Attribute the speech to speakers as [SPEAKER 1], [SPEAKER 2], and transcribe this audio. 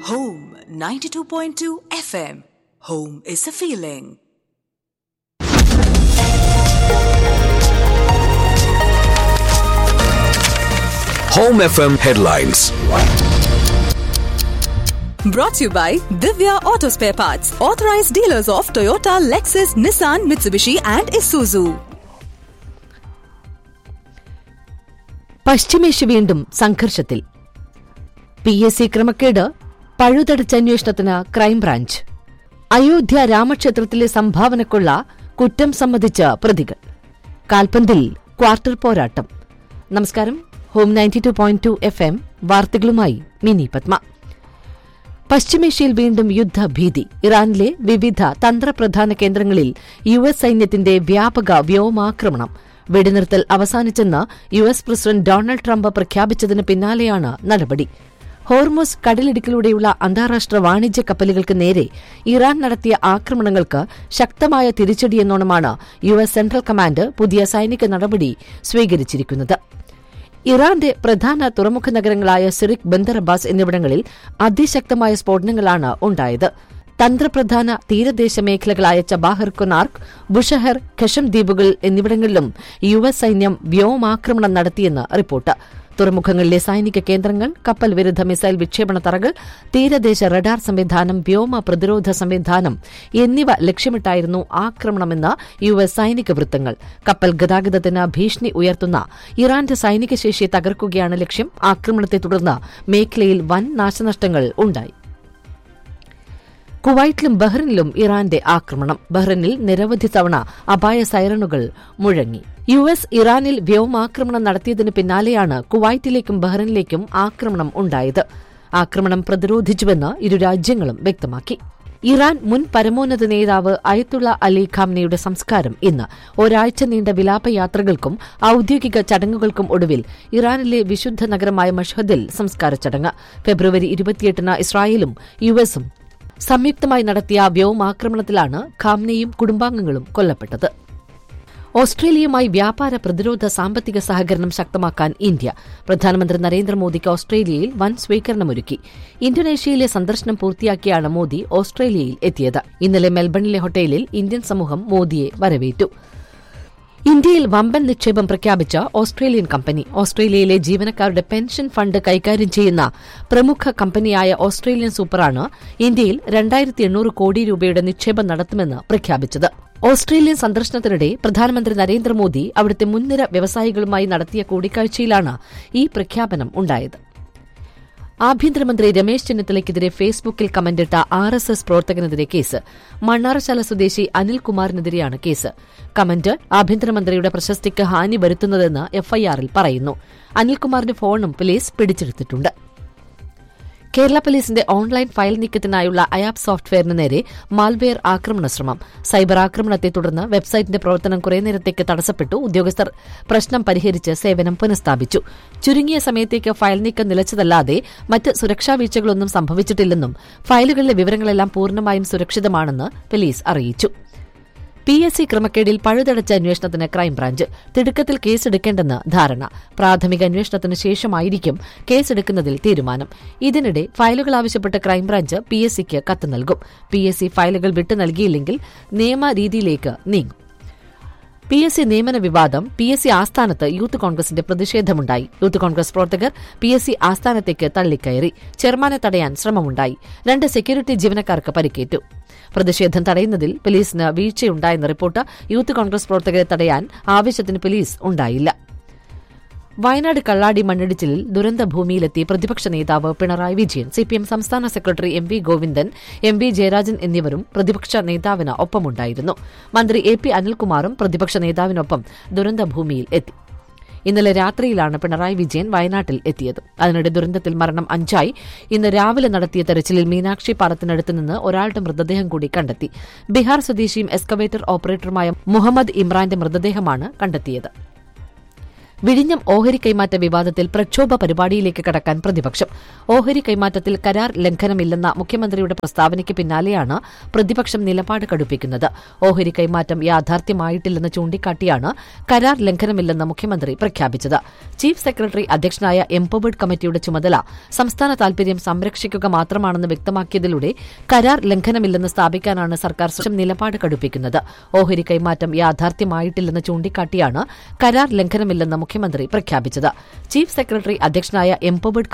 [SPEAKER 1] Home 92.2 FM. Home is a feeling.
[SPEAKER 2] Home FM headlines.
[SPEAKER 1] Brought to you by Divya Auto Spare Parts, authorized dealers of Toyota, Lexus, Nissan, Mitsubishi, and Isuzu.
[SPEAKER 3] പശ്ചിമേഷ്യ വീണ്ടും സംഘർഷത്തിൽ P S C ക്രമക്കേട് പഴുതടച്ചന്വേഷണത്തിന് crime branch Ayodhya രാമക്ഷേത്രത്തിലെ സംഭാവനക്കുള്ള കുറ്റം സമ്മതിച്ച പ്രതികൾ കാൽപന്തിൽ quarter പോരാട്ടം നമസ്കാരം home ninety two point two F M വാർത്തകളുമായി മിനി പത്മ പശ്ചിമേഷ്യയിൽ വീണ്ടും യുദ്ധഭീതി ഇറാനിലെ വിവിധ തന്ത്രപ്രധാന കേന്ദ്രങ്ങളിൽ യു എസ് സൈന്യത്തിന്റെ വ്യാപക വ്യോമാക്രമണം വെടിനിർത്തൽ അവസാനിച്ചെന്ന് U S president Donald Trump പ്രഖ്യാപിച്ചതിന് പിന്നാലെയാണ് നടപടി ഹോർമുസ് കടലിടുക്കിലൂടെയുള്ള അന്താരാഷ്ട്ര വാണിജ്യ കപ്പലുകൾക്ക് നേരെ ഇറാൻ നടത്തിയ ആക്രമണങ്ങൾക്ക് ശക്തമായ തിരിച്ചടിയെന്നോണമാണ് യു എസ് സെൻട്രൽ കമാൻഡ് പുതിയ സൈനിക നടപടി സ്വീകരിച്ചിരിക്കുന്നത് ഇറാന്റെ പ്രധാന തുറമുഖ നഗരങ്ങളായ സിറിക് ബന്ദർ അബ്ബാസ് എന്നിവിടങ്ങളിൽ അതിശക്തമായ സ്ഫോടനങ്ങളാണ് ഉണ്ടായത് തന്ത്രപ്രധാന തീരദേശ മേഖലകളായ ചബാഹർ കൊനാർക്ക് ബുഷഹർ ഖഷം ദ്വീപുകൾ എന്നിവിടങ്ങളിലും യു എസ് സൈന്യം വ്യോമാക്രമണം നടത്തിയെന്ന് റിപ്പോർട്ട് തുറമുഖങ്ങളിലെ സൈനിക കേന്ദ്രങ്ങൾ കപ്പൽ വിരുദ്ധ മിസൈൽ വിക്ഷേപണ തറകൾ തീരദേശ റഡാർ സംവിധാനം വ്യോമ പ്രതിരോധ സംവിധാനം എന്നിവ ലക്ഷ്യമിട്ടായിരുന്നു ആക്രമണമെന്ന് യു എസ് സൈനിക വൃത്തങ്ങൾ കപ്പൽ ഗതാഗതത്തിന് ഭീഷണി ഉയർത്തുന്ന ഇറാന്റെ സൈനിക ശേഷി തകർക്കുകയാണ് ലക്ഷ്യം ആക്രമണത്തെ തുടർന്ന് മേഖലയിൽ വൻ നാശനഷ്ടങ്ങൾ ഉണ്ടായി കുവൈറ്റിലും ബഹ്റിനിലും ഇറാന്റെ ആക്രമണം ബഹ്റിനിൽ നിരവധി തവണ അപായ സൈറണുകൾ മുഴങ്ങി യു എസ് ഇറാനിൽ വ്യോമാക്രമണം നടത്തിയതിന് പിന്നാലെയാണ് കുവൈറ്റിലേക്കും ബഹ്റിനിലേക്കും ആക്രമണം ഉണ്ടായത് ആക്രമണം പ്രതിരോധിച്ചുവെന്ന് ഇരു രാജ്യങ്ങളും വ്യക്തമാക്കി ഇറാൻ മുൻ പരമോന്നത നേതാവ് അയത്തുള്ള അലി ഖാംനയുടെ സംസ്കാരം ഇന്ന് ഒരാഴ്ച നീണ്ട വിലാപയാത്രകൾക്കും ഔദ്യോഗിക ചടങ്ങുകൾക്കും ഒടുവിൽ ഇറാനിലെ വിശുദ്ധ നഗരമായ മഷ്ഹദിൽ സംസ്കാര ചടങ്ങ് ഫെബ്രുവരി ഇരുപത്തിയെട്ടിന് ഇസ്രായേലും യുഎസും സംയുക്തമായി നടത്തിയ വ്യോമാക്രമണത്തിലാണ് ഖാംനയും കുടുംബാംഗങ്ങളും കൊല്ലപ്പെട്ടത് ഓസ്ട്രേലിയയുമായി വ്യാപാര പ്രതിരോധ സാമ്പത്തിക സഹകരണം ശക്തമാക്കാൻ ഇന്ത്യ പ്രധാനമന്ത്രി നരേന്ദ്രമോദിക്ക് ഓസ്ട്രേലിയയിൽ വൻ സ്വീകരണമൊരുക്കി ഇന്തോനേഷ്യയിലെ സന്ദർശനം പൂർത്തിയാക്കിയാണ് മോദി ഓസ്ട്രേലിയയിൽ എത്തിയത് ഇന്നലെ മെൽബണിലെ ഹോട്ടലിൽ ഇന്ത്യൻ സമൂഹം മോദിയെ വരവേറ്റു ഇന്ത്യയിൽ വമ്പൻ നിക്ഷേപം പ്രഖ്യാപിച്ച ഓസ്ട്രേലിയൻ കമ്പനി ഓസ്ട്രേലിയയിലെ ജീവനക്കാരുടെ പെൻഷൻ ഫണ്ട് കൈകാര്യം ചെയ്യുന്ന പ്രമുഖ കമ്പനിയായ ഓസ്ട്രേലിയൻ സൂപ്പറാണ് ഇന്ത്യയിൽ രണ്ടായിരത്തി എണ്ണൂറ് കോടി രൂപയുടെ നിക്ഷേപം നടത്തുമെന്ന് പ്രഖ്യാപിച്ചത് ഓസ്ട്രേലിയൻ സന്ദർശനത്തിനിടെ പ്രധാനമന്ത്രി നരേന്ദ്രമോദി അവിടുത്തെ മുൻനിര വ്യവസായികളുമായി നടത്തിയ കൂടിക്കാഴ്ചയിലാണ് ഈ പ്രഖ്യാപനം ഉണ്ടായത് ആഭ്യന്തരമന്ത്രി രമേശ് ചെന്നിത്തലയ്ക്കെതിരെ ഫേസ്ബുക്കിൽ കമന്റിട്ട ആർ എസ് എസ് പ്രവർത്തകനെതിരെ കേസ് മണ്ണാറശാല സ്വദേശി അനിൽകുമാറിനെതിരെയാണ് കേസ് കമന്റ് ആഭ്യന്തരമന്ത്രിയുടെ പ്രശസ്തിക്ക് ഹാനി വരുത്തുന്നതെന്ന് എഫ്ഐആറിൽ പറയുന്നു അനിൽകുമാറിന്റെ ഫോണും പോലീസ് പിടിച്ചെടുത്തിട്ടുണ്ട് കേരള പോലീസിന്റെ ഓൺലൈൻ ഫയൽ നീക്കത്തിനായുള്ള അയാപ് സോഫ്റ്റ്വെയറിന് നേരെ മാൽവെയർ ആക്രമണ ശ്രമം സൈബർ ആക്രമണത്തെ തുടർന്ന് വെബ്സൈറ്റിന്റെ പ്രവർത്തനം കുറേ നേരത്തേക്ക് തടസ്സപ്പെട്ടു ഉദ്യോഗസ്ഥർ പ്രശ്നം പരിഹരിച്ച് സേവനം പുനഃസ്ഥാപിച്ചു ചുരുങ്ങിയ സമയത്തേക്ക് ഫയൽ നീക്കം നിലച്ചതല്ലാതെ മറ്റ് സുരക്ഷാ വീഴ്ചകളൊന്നും സംഭവിച്ചിട്ടില്ലെന്നും ഫയലുകളിലെ വിവരങ്ങളെല്ലാം പൂർണ്ണമായും സുരക്ഷിതമാണെന്ന് പോലീസ് അറിയിച്ചു പി എസ് സി ക്രമക്കേടിൽ പഴുതടച്ച അന്വേഷണത്തിന് ക്രൈംബ്രാഞ്ച് തിടുക്കത്തിൽ കേസെടുക്കേണ്ടെന്ന് ധാരണ പ്രാഥമിക അന്വേഷണത്തിന് ശേഷമായിരിക്കും കേസെടുക്കുന്നതിൽ തീരുമാനം ഇതിനിടെ ഫയലുകൾ ആവശ്യപ്പെട്ട് ക്രൈംബ്രാഞ്ച് പി എസ് സിക്ക് കത്ത് നൽകും പി എസ് സി ഫയലുകൾ വിട്ടു നൽകിയില്ലെങ്കിൽ നിയമരീതിയിലേക്ക് നീങ്ങും പി എസ് സി നിയമന വിവാദം പി എസ് സി ആസ്ഥാനത്ത് യൂത്ത് കോൺഗ്രസിന്റെ പ്രതിഷേധമുണ്ടായി യൂത്ത് കോൺഗ്രസ് പ്രവർത്തകർ പി എസ് സി ആസ്ഥാനത്തേക്ക് തള്ളിക്കയറി ചെയർമാനെ തടയാൻ ശ്രമമുണ്ടായി രണ്ട് സെക്യൂരിറ്റി ജീവനക്കാർക്ക് പരിക്കേറ്റു പ്രതിഷേധം തടയുന്നതിൽ പോലീസിന് വീഴ്ചയുണ്ടായെന്ന റിപ്പോർട്ട് യൂത്ത് കോൺഗ്രസ് പ്രവർത്തകരെ തടയാൻ ആവശ്യത്തിന് പോലീസ് ഉണ്ടായില്ല വയനാട് കള്ളാടി മണ്ണിടിച്ചിലിൽ ദുരന്തഭൂമിയിലെത്തി പ്രതിപക്ഷ നേതാവ് പിണറായി വിജയൻ സിപിഎം സംസ്ഥാന secretary M V Govindan M V Jayarajan എന്നിവരും പ്രതിപക്ഷ നേതാവിന് ഒപ്പമുണ്ടായിരുന്നു മന്ത്രി എ പി അനിൽകുമാറും പ്രതിപക്ഷ നേതാവിനൊപ്പം ദുരന്തഭൂമിയിൽ എത്തി ഇന്നലെ രാത്രിയിലാണ് പിണറായി വിജയൻ വയനാട്ടിൽ എത്തിയത് അതിനിടെ ദുരന്തത്തിൽ മരണം അഞ്ചായി ഇന്ന് രാവിലെ നടത്തിയ തെരച്ചിലിൽ മീനാക്ഷി പാറത്തിനടുത്ത് നിന്ന് ഒരാളുടെ മൃതദേഹം കൂടി കണ്ടെത്തി ബീഹാർ സ്വദേശിയും എക്സ്കവേറ്റർ ഓപ്പറേറ്ററുമായ മുഹമ്മദ് ഇമ്രാന്റെ മൃതദേഹമാണ് കണ്ടെത്തിയത് വിഴിഞ്ഞം ഓഹരി കൈമാറ്റ വിവാദത്തിൽ പ്രക്ഷോഭ പരിപാടിയിലേക്ക് കടക്കാൻ പ്രതിപക്ഷം ഓഹരി കൈമാറ്റത്തിൽ കരാർ ലംഘനമില്ലെന്ന മുഖ്യമന്ത്രിയുടെ പ്രസ്താവനയ്ക്ക് പിന്നാലെയാണ് പ്രതിപക്ഷം നിലപാട് കടുപ്പിക്കുന്നത് ഓഹരി കൈമാറ്റം യാഥാർത്ഥ്യമായിട്ടില്ലെന്ന് ചൂണ്ടിക്കാട്ടിയാണ് കരാർ ലംഘനമില്ലെന്ന് മുഖ്യമന്ത്രി പ്രഖ്യാപിച്ചത് ചീഫ് സെക്രട്ടറി അധ്യക്ഷനായ എംപവേർഡ് കമ്മിറ്റിയുടെ ചുമതല സംസ്ഥാന താൽപര്യം സംരക്ഷിക്കുക മാത്രമാണെന്ന് വ്യക്തമാക്കിയതിലൂടെ കരാർ ലംഘനമില്ലെന്ന് സ്ഥാപിക്കാനാണ് സർക്കാർ സ്വയം നിലപാട് കടുപ്പിക്കുന്നത് ഓഹരി കൈമാറ്റം യാഥാർത്ഥ്യമായിട്ടില്ലെന്ന് ചൂണ്ടിക്കാട്ടിയാണ് കരാർ ലംഘനമില്ലെന്ന് മുഖ്യമന്ത്രി പ്രഖ്യാപിച്ചത് ചീഫ് സെക്രട്ടറി അധ്യക്ഷനായ എംപവേർഡ്